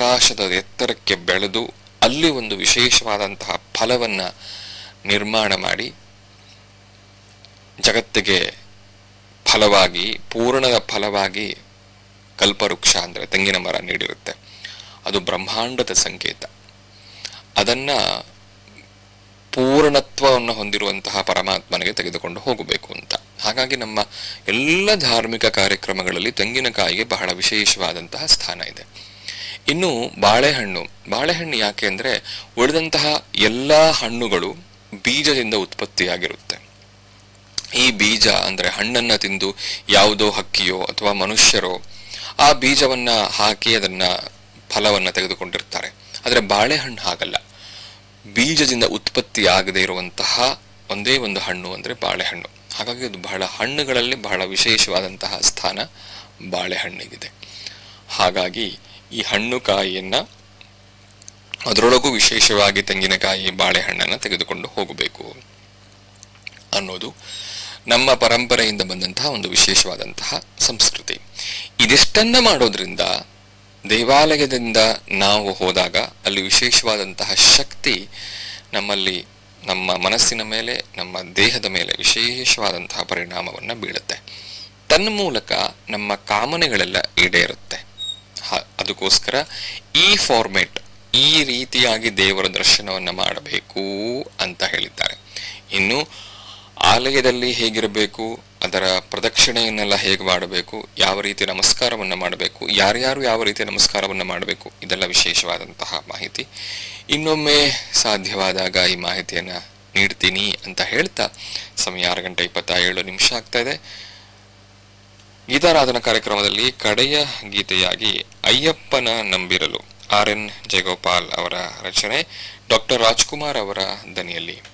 ಆಕಾಶದ ಎತ್ತರಕ್ಕೆ ಬೆಳೆದು ಅಲ್ಲಿ ಒಂದು ವಿಶೇಷವಾದಂತಹ ಫಲವನ್ನ ನಿರ್ಮಾಣ ಮಾಡಿ ಜಗತ್ತಿಗೆ ಫಲವಾಗಿ ಪೂರ್ಣದ ಫಲವಾಗಿ ಕಲ್ಪವೃಕ್ಷ ಅಂದರೆ ತೆಂಗಿನ ಮರ ನೀಡಿರುತ್ತೆ ಅದು ಬ್ರಹ್ಮಾಂಡದ ಸಂಕೇತ ಅದನ್ನ ಪೂರ್ಣತ್ವವನ್ನು ಹೊಂದಿರುವಂತಹ ಪರಮಾತ್ಮನಿಗೆ ತೆಗೆದುಕೊಂಡು ಹೋಗಬೇಕು ಅಂತ ಹಾಗಾಗಿ ನಮ್ಮ ಎಲ್ಲ ಧಾರ್ಮಿಕ ಕಾರ್ಯಕ್ರಮಗಳಲ್ಲಿ ತೆಂಗಿನಕಾಯಿಗೆ ಬಹಳ ವಿಶೇಷವಾದಂತಹ ಸ್ಥಾನ ಇದೆ ಇನ್ನು ಬಾಳೆಹಣ್ಣು ಬಾಳೆಹಣ್ಣು ಯಾಕೆ ಅಂದರೆ ಉಳಿದಂತಹ ಎಲ್ಲ ಹಣ್ಣುಗಳು ಬೀಜದಿಂದ ಉತ್ಪತ್ತಿಯಾಗಿರುತ್ತೆ ಈ ಬೀಜ ಅಂದರೆ ಹಣ್ಣನ್ನ ತಿಂದು ಯಾವುದೋ ಹಕ್ಕಿಯೋ ಅಥವಾ ಮನುಷ್ಯರೋ ಆ ಬೀಜವನ್ನ ಹಾಕಿ ಅದನ್ನ ಫಲವನ್ನ ತೆಗೆದುಕೊಂಡಿರ್ತಾರೆ ಆದರೆ ಬಾಳೆಹಣ್ಣು ಹಾಗಲ್ಲ ಬೀಜದಿಂದ ಉತ್ಪತ್ತಿ ಆಗದೆ ಇರುವಂತಹ ಒಂದೇ ಒಂದು ಹಣ್ಣು ಅಂದರೆ ಬಾಳೆಹಣ್ಣು ಹಾಗಾಗಿ ಅದು ಬಹಳ ಹಣ್ಣುಗಳಲ್ಲಿ ಬಹಳ ವಿಶೇಷವಾದಂತಹ ಸ್ಥಾನ ಬಾಳೆಹಣ್ಣಿಗಿದೆ ಹಾಗಾಗಿ ಈ ಹಣ್ಣು ಕಾಯಿಯನ್ನ ಅದರೊಳಗೂ ವಿಶೇಷವಾಗಿ ತೆಂಗಿನಕಾಯಿ ಬಾಳೆಹಣ್ಣನ್ನು ತೆಗೆದುಕೊಂಡು ಹೋಗಬೇಕು ಅನ್ನೋದು ನಮ್ಮ ಪರಂಪರೆಯಿಂದ ಬಂದಂತಹ ಒಂದು ವಿಶೇಷವಾದಂತಹ ಸಂಸ್ಕೃತಿ ಇದಿಷ್ಟನ್ನ ಮಾಡೋದ್ರಿಂದ ದೇವಾಲಯದಿಂದ ನಾವು ಹೋದಾಗ ಅಲ್ಲಿ ವಿಶೇಷವಾದಂತಹ ಶಕ್ತಿ ನಮ್ಮಲ್ಲಿ ನಮ್ಮ ಮನಸ್ಸಿನ ಮೇಲೆ ನಮ್ಮ ದೇಹದ ಮೇಲೆ ವಿಶೇಷವಾದಂತಹ ಪರಿಣಾಮವನ್ನು ಬೀಳುತ್ತೆ ತನ್ನ ಮೂಲಕ ನಮ್ಮ ಕಾಮನೆಗಳೆಲ್ಲ ಈಡೇರುತ್ತೆ ಹ- ಅದಕ್ಕೋಸ್ಕರ ಈ ಫಾರ್ಮೇಟ್ ಈ ರೀತಿಯಾಗಿ ದೇವರ ದರ್ಶನವನ್ನು ಮಾಡಬೇಕು ಅಂತ ಹೇಳಿದ್ದಾರೆ ಇನ್ನು ಆಲಯದಲ್ಲಿ ಹೇಗಿರಬೇಕು ಅದರ ಪ್ರದಕ್ಷಿಣೆಯನ್ನೆಲ್ಲ ಹೇಗೆ ಮಾಡಬೇಕು ಯಾವ ರೀತಿ ನಮಸ್ಕಾರವನ್ನು ಮಾಡಬೇಕು ಯಾರ್ಯಾರು ಯಾವ ರೀತಿ ನಮಸ್ಕಾರವನ್ನು ಮಾಡಬೇಕು ಇದೆಲ್ಲ ವಿಶೇಷವಾದಂತಹ ಮಾಹಿತಿ ಇನ್ನೊಮ್ಮೆ ಸಾಧ್ಯವಾದಾಗ ಈ ಮಾಹಿತಿಯನ್ನು ನೀಡ್ತೀನಿ ಅಂತ ಹೇಳ್ತಾ ಸಮಯ ಆರು ಗಂಟೆ ಇಪ್ಪತ್ತ ಏಳು ನಿಮಿಷ ಆಗ್ತಾ ಇದೆ ಗೀತಾರಾಧನಾ ಕಾರ್ಯಕ್ರಮದಲ್ಲಿ ಕಡೆಯ ಗೀತೆಯಾಗಿ ಅಯ್ಯಪ್ಪನ ನಂಬಿರಲು ಆರ್ ಎನ್ ಜಯಗೋಪಾಲ್ ಅವರ ರಚನೆ ಡಾಕ್ಟರ್ ರಾಜ್ಕುಮಾರ್ ಅವರ ದನಿಯಲ್ಲಿ